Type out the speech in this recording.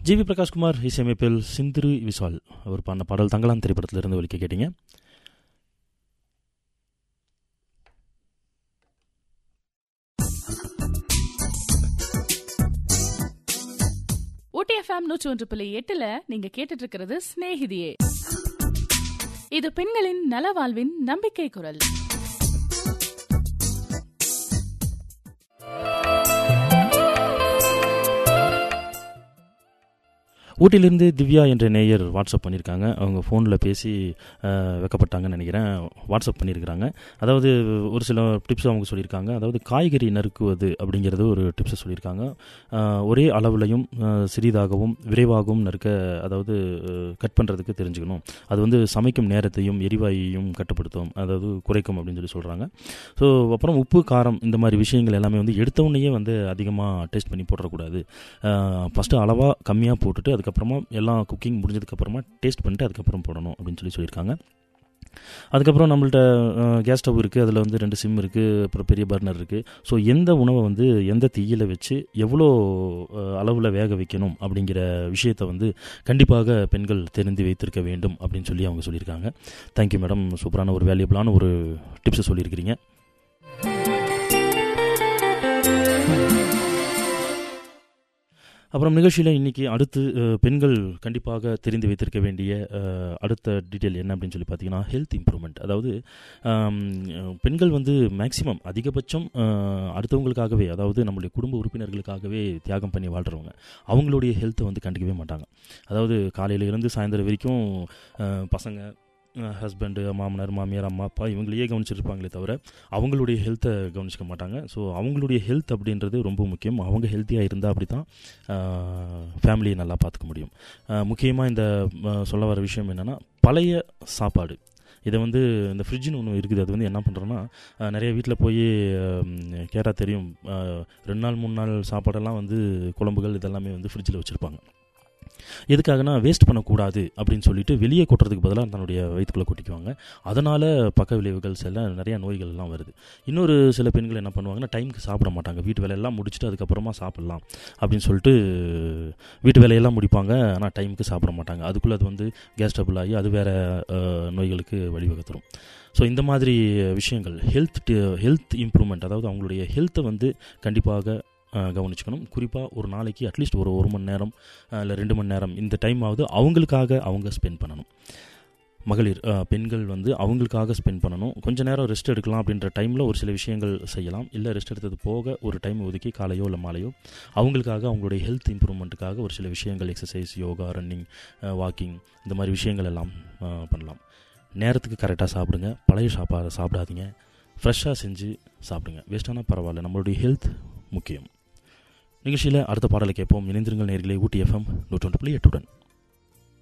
GV Prakash Kumar இசையமைப்பில் சிந்துரு விசால் அவர் பாடின பாடல் தங்கலான் திரைப்படத்திலிருந்து ஒலிக்க கேட்டீங்க ஊட்டி எஃப்எம் நூற்றி ஒன்று புள்ளி எட்டுல நீங்க கேட்டுட்டு இருக்கிறது சிநேகிதியே இது பெண்களின் நலவாழ்வின் நம்பிக்கை குரல் ஊட்டியிலிருந்து திவ்யா என்ற நேயர் வாட்ஸ்அப் பண்ணியிருக்காங்க அவங்க ஃபோனில் பேசி அஹ், வெக்கப்பட்டாங்கன்னு நினைக்கிறேன் வாட்ஸ்அப் பண்ணியிருக்கிறாங்க அதாவது ஒரு சில டிப்ஸ் அவங்க சொல்லியிருக்காங்க அதாவது காய்கறி நறுக்குவது அப்படிங்கிறது ஒரு டிப்ஸை சொல்லியிருக்காங்க அஹ், ஒரே அளவுலையும் அஹ், சிறிதாகவும் விரைவாகவும் நறுக்க அதாவது கட் பண்ணுறதுக்கு தெரிஞ்சுக்கணும் அது வந்து சமைக்கும் நேரத்தையும் எரிவாயையும் கட்டுப்படுத்தும் அதாவது குறைக்கும் அப்படின்னு சொல்லி சொல்கிறாங்க ஸோ அப்புறம் உப்பு காரம் இந்த மாதிரி விஷயங்கள் எல்லாமே வந்து எடுத்த உடனேயே வந்து அதிகமாக டேஸ்ட் பண்ணி போட்டுறக்கூடாது ஃபஸ்ட்டு அளவாக கம்மியாக போட்டுட்டு அதுக்கப்புறமா எல்லாம் குக்கிங் முடிஞ்சதுக்கப்புறமா டேஸ்ட் பண்ணிட்டு அதுக்கப்புறம் போடணும் அப்படின்னு சொல்லி சொல்லியிருக்காங்க அதுக்கப்புறம் நம்மள்ட்ட கேஸ் ஸ்டவ் இருக்குது அதில் வந்து ரெண்டு சிம் இருக்குது அப்புறம் பெரிய பர்னர் இருக்குது ஸோ எந்த உணவை வந்து எந்த தீயில வச்சு எவ்வளோ அளவில் வேக வைக்கணும் அப்படிங்கிற விஷயத்தை வந்து கண்டிப்பாக பெண்கள் தெரிந்து வைத்திருக்க வேண்டும் அப்படின்னு சொல்லி அவங்க சொல்லியிருக்காங்க தேங்க்யூ மேடம் சூப்பரான ஒரு வேல்யூபிளான ஒரு டிப்ஸை சொல்லியிருக்கிறீங்க அப்புறம் நிகழ்ச்சியில் இன்னைக்கு அடுத்து அஹ், பெண்கள் கண்டிப்பாக தெரிந்து வைத்திருக்க வேண்டிய அஹ், அடுத்த டீட்டெயில் என்ன அப்படின்னு சொல்லி பார்த்தீங்கன்னா ஹெல்த் இம்ப்ரூவ்மெண்ட் அதாவது ஆம், அஹ், பெண்கள் வந்து மேக்சிமம் அதிகபட்சம் அஹ், அடுத்தவங்களுக்காகவே அதாவது நம்மளுடைய குடும்ப உறுப்பினர்களுக்காகவே தியாகம் பண்ணி வாழ்கிறவங்க அவங்களுடைய ஹெல்த்தை வந்து கண்டுக்கவே மாட்டாங்க அதாவது காலையில இருந்து சாயந்தரம் வரைக்கும் அஹ், பசங்க ஹஸ்பண்டு மாமனார் மாமியார் அம்மா அப்பா இவங்களையே கவனிச்சிருப்பாங்களே தவிர அவங்களுடைய ஹெல்த்தை கவனிச்சிக்க மாட்டாங்க ஸோ அவங்களுடைய ஹெல்த் அப்படின்றது ரொம்ப முக்கியம் அவங்க ஹெல்த்தியாக இருந்தால் அப்படி தான் ஃபேமிலியை நல்லா பார்த்துக்க முடியும் முக்கியமாக இந்த அஹ், சொல்ல வர விஷயம் என்னென்னா பழைய சாப்பாடு இதை வந்து இந்த ஃப்ரிட்ஜ்னு ஒன்று இருக்குது அது வந்து என்ன பண்ணுறோன்னா நிறைய வீட்டில் போய் கேட்டால் தெரியும் அஹ், ரெண்டு நாள் மூணு நாள் சாப்பாடெல்லாம் வந்து குழம்புகள் இதெல்லாமே வந்து ஃப்ரிட்ஜில் வச்சுருப்பாங்க எதுக்காகனா வேஸ்ட் பண்ணக்கூடாது அப்படின்னு சொல்லிட்டு வெளியே கொட்டுறதுக்கு பதிலாக தன்னுடைய வயிற்றுக்குள்ளே கொட்டிக்குவாங்க அதனால் பக்க விளைவுகள் சில நிறைய நோய்கள் எல்லாம் வருது இன்னொரு சில பெண்கள் என்ன பண்ணுவாங்கன்னா டைமுக்கு சாப்பிட மாட்டாங்க வீட்டு வேலையெல்லாம் முடிச்சுட்டு அதுக்கப்புறமா சாப்பிட்லாம் அப்படின்னு சொல்லிட்டு வீட்டு வேலையெல்லாம் முடிப்பாங்க ஆனால் டைமுக்கு சாப்பிட மாட்டாங்க அதுக்குள்ளே அது வந்து கேஸ் ட்ரபிள் ஆகி அது வேறு நோய்களுக்கு வழிவகுத்துரும் ஸோ இந்த மாதிரி விஷயங்கள் ஹெல்த் ஹெல்த் இம்ப்ரூவ்மெண்ட் அதாவது அவங்களுடைய ஹெல்த்தை வந்து கண்டிப்பாக அஹ், கவனிச்சுக்கணும் குறிப்பாக ஒரு நாளைக்கு அட்லீஸ்ட் ஒரு ஒரு மணி நேரம் இல்லை ரெண்டு மணி நேரம் இந்த டைம் ஆகுது அவங்களுக்காக அவங்க ஸ்பெண்ட் பண்ணணும் மகளிர் அஹ், பெண்கள் வந்து அவங்களுக்காக ஸ்பெண்ட் பண்ணணும் கொஞ்ச நேரம் ரெஸ்ட் எடுக்கலாம் அப்படின்ற டைமில் ஒரு சில விஷயங்கள் செய்யலாம் இல்லை ரெஸ்ட் எடுத்தது போக ஒரு டைம் ஒதுக்கி காலையோ இல்லை மாலையோ அவங்களுக்காக அவங்களுடைய ஹெல்த் இம்ப்ரூவ்மெண்ட்டுக்காக ஒரு சில விஷயங்கள் எக்ஸசைஸ் யோகா ரன்னிங் வாக்கிங் இந்த மாதிரி விஷயங்கள் எல்லாம் அஹ், பண்ணலாம் நேரத்துக்கு கரெக்டாக சாப்பிடுங்க பழைய சாப்பாடு சாப்பிடாதீங்க ஃப்ரெஷ்ஷாக செஞ்சு சாப்பிடுங்க வேஸ்ட்டானா பரவாயில்ல நம்மளுடைய ஹெல்த் முக்கியம் நிகழ்ச்சியில் அடுத்த பாடலை கேட்போம் இணைந்திருங்கள் நேர்களே ஊட்டி எஃப்எம் நூற்றொன்று புள்ளி எட்டுடன்